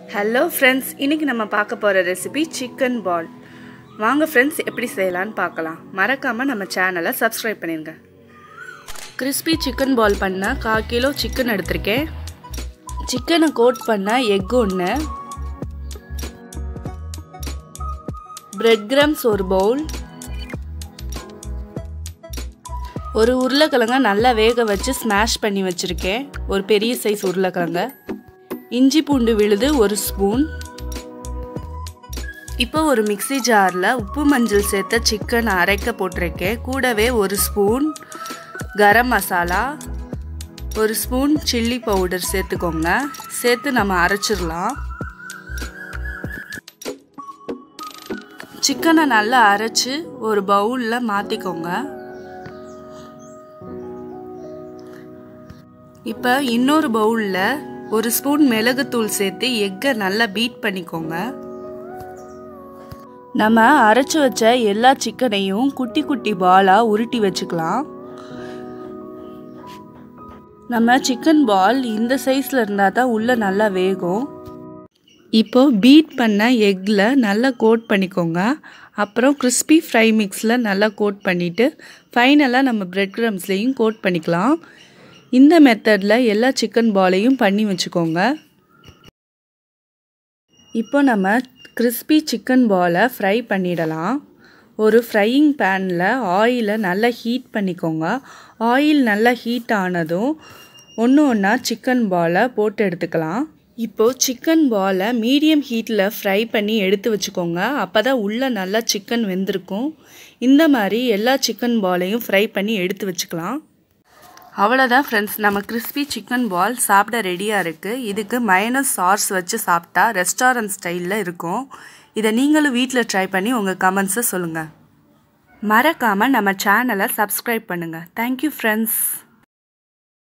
hello friends இன்றைக்கி நம்ம பார்க்க போகிற ரெசிபி சிக்கன் பால் வாங்க ஃப்ரெண்ட்ஸ் எப்படி செய்யலான்னு பார்க்கலாம் மறக்காமல் நம்ம சேனலை சப்ஸ்கிரைப் பண்ணிடுங்க கிறிஸ்பி சிக்கன் பால் பண்ண கால் கிலோ சிக்கன் எடுத்திருக்கேன் சிக்கனை கோட் பண்ண எக் ஒன்று பிரெட் கிராம்ஸ் ஒரு பவுல் ஒரு உருளைக்கிழங்க நல்லா வேக வச்சு ஸ்மாஷ் பண்ணி வச்சுருக்கேன் ஒரு பெரிய சைஸ் உருளைக்கிழங்க இஞ்சி பூண்டு விழுது ஒரு ஸ்பூன் இப்போ ஒரு மிக்சி ஜாரில் உப்பு மஞ்சள் சேர்த்த சிக்கன் அரைக்க போட்டிருக்கேன் கூடவே ஒரு ஸ்பூன் கரம் மசாலா ஒரு ஸ்பூன் சில்லி பவுடர் சேர்த்துக்கோங்க சேர்த்து நம்ம அரைச்சிடலாம் சிக்கனை நல்லா அரைச்சி ஒரு பவுலில் மாற்றிக்கோங்க இப்போ இன்னொரு பவுலில் ஒரு ஸ்பூன் மிளகுத்தூள் சேர்த்து எக்கை நல்லா பீட் பண்ணிக்கோங்க நம்ம அரைச்சி வச்ச எல்லா சிக்கனையும் குட்டி குட்டி பாலாக உருட்டி வச்சுக்கலாம் நம்ம சிக்கன் பால் இந்த சைஸில் இருந்தால் தான் உள்ளே நல்லா வேகும் இப்போ பீட் பண்ண எக்கில் நல்லா கோட் பண்ணிக்கோங்க அப்புறம் கிறிஸ்பி ஃப்ரை மிக்ஸில் நல்லா கோட் பண்ணிவிட்டு ஃபைனலாக நம்ம ப்ரெட் க்ரம்ஸ்லேயும் கோட் பண்ணிக்கலாம் இந்த மெத்தடில் எல்லா சிக்கன் பாலையும் பண்ணி வச்சுக்கோங்க இப்போ நம்ம கிறிஸ்பி சிக்கன் பாலை ஃப்ரை பண்ணிடலாம் ஒரு ஃப்ரையிங் பேனில் ஆயிலை நல்லா ஹீட் பண்ணிக்கோங்க ஆயில் நல்லா ஹீட் ஆனதும் ஒன்று ஒன்றா சிக்கன் பாலை போட்டு எடுத்துக்கலாம் இப்போது சிக்கன் பாலை மீடியம் ஹீட்டில் ஃப்ரை பண்ணி எடுத்து வச்சுக்கோங்க அப்போ தான் உள்ளே நல்லா சிக்கன் வெந்திருக்கும் இந்த மாதிரி எல்லா சிக்கன் பாலையும் ஃப்ரை பண்ணி எடுத்து வச்சுக்கலாம் அவ்வளோதான் ஃப்ரெண்ட்ஸ் நம்ம கிறிஸ்பி சிக்கன் பால் சாப்பிட ரெடியாக இருக்குது இதுக்கு மைனஸ் சாஸ் வச்சு சாப்பிட்டா ரெஸ்டாரண்ட் ஸ்டைலில் இருக்கும் இதை நீங்களும் வீட்டில் ட்ரை பண்ணி உங்கள் கமெண்ட்ஸை சொல்லுங்கள் மறக்காமல் நம்ம சேனலை சப்ஸ்கிரைப் பண்ணுங்கள் தேங்க்யூ ஃப்ரெண்ட்ஸ்